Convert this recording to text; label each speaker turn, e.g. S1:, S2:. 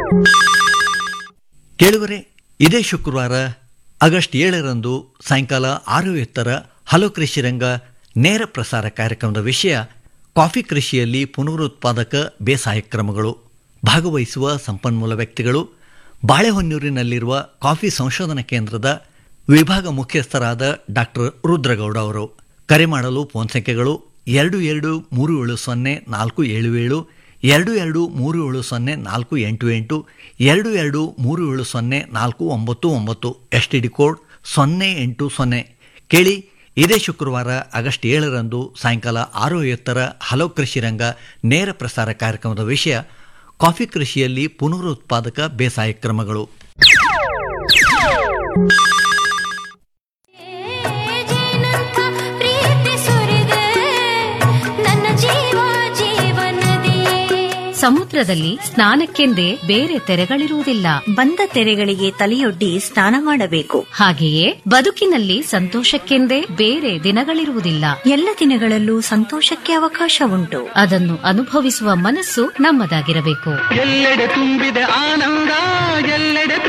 S1: ಕೇಳುವರೆ ಇದೇ ಶುಕ್ರವಾರ ಆಗಸ್ಟ್ ಏಳರಂದು ಸಾಯಂಕಾಲ ಆರು ಎತ್ತರ ಹಲೋ ಕೃಷಿ ರಂಗ ನೇರ ಪ್ರಸಾರ ಕಾರ್ಯಕ್ರಮದ ವಿಷಯ ಕಾಫಿ ಕೃಷಿಯಲ್ಲಿ ಪುನರುತ್ಪಾದಕ ಬೇಸಾಯ ಕ್ರಮಗಳು ಭಾಗವಹಿಸುವ ಸಂಪನ್ಮೂಲ ವ್ಯಕ್ತಿಗಳು ಬಾಳೆಹೊನ್ನೂರಿನಲ್ಲಿರುವ ಕಾಫಿ ಸಂಶೋಧನಾ ಕೇಂದ್ರದ ವಿಭಾಗ ಮುಖ್ಯಸ್ಥರಾದ ಡಾಕ್ಟರ್ ರುದ್ರಗೌಡ ಅವರು ಕರೆ ಮಾಡಲು ಫೋನ್ ಸಂಖ್ಯೆಗಳು ಎರಡು ಎರಡು ಮೂರು ಏಳು ಸೊನ್ನೆ ನಾಲ್ಕು ಏಳು ಏಳು ಎರಡು ಎರಡು ಮೂರು ಏಳು ಸೊನ್ನೆ ನಾಲ್ಕು ಎಂಟು ಎಂಟು ಎರಡು ಎರಡು ಮೂರು ಏಳು ಸೊನ್ನೆ ನಾಲ್ಕು ಒಂಬತ್ತು ಒಂಬತ್ತು ಎಸ್ ಟಿ ಡಿ ಕೋಡ್ ಸೊನ್ನೆ ಎಂಟು ಸೊನ್ನೆ ಕೇಳಿ ಇದೇ ಶುಕ್ರವಾರ ಆಗಸ್ಟ್ ಏಳರಂದು ಸಾಯಂಕಾಲ ಆರು ಐವತ್ತರ ಹಲೋ ಕೃಷಿ ರಂಗ ನೇರ ಪ್ರಸಾರ ಕಾರ್ಯಕ್ರಮದ ವಿಷಯ ಕಾಫಿ ಕೃಷಿಯಲ್ಲಿ ಪುನರುತ್ಪಾದಕ ಬೇಸಾಯ ಕ್ರಮಗಳು
S2: ಜೇನಂಥ ಪ್ರೀತಿ ಸುರಿದೆ ನನ್ನ ಜೀವ ಜೀವನದಿ
S3: ಸಮುದ್ರದಲ್ಲಿ ಸ್ನಾನಕ್ಕೆಂದೇ ಬೇರೆ ತೆರೆಗಳಿರುವುದಿಲ್ಲ
S4: ಬಂದ ತೆರೆಗಳಿಗೆ ತಲೆಯೊಡ್ಡಿ ಸ್ನಾನ ಮಾಡಬೇಕು
S3: ಹಾಗೆಯೇ ಬದುಕಿನಲ್ಲಿ ಸಂತೋಷಕ್ಕೆಂದೇ ಬೇರೆ ದಿನಗಳಿರುವುದಿಲ್ಲ
S4: ಎಲ್ಲ ದಿನಗಳಲ್ಲೂ ಸಂತೋಷಕ್ಕೆ ಅವಕಾಶ ಉಂಟು
S3: ಅದನ್ನು ಅನುಭವಿಸುವ ಮನಸ್ಸು ನಮ್ಮದಾಗಿರಬೇಕು
S5: ಎಲ್ಲೆಡೆ ತುಂಬಿದೆ ಆನಂದ ಎಲ್ಲೆಡೆ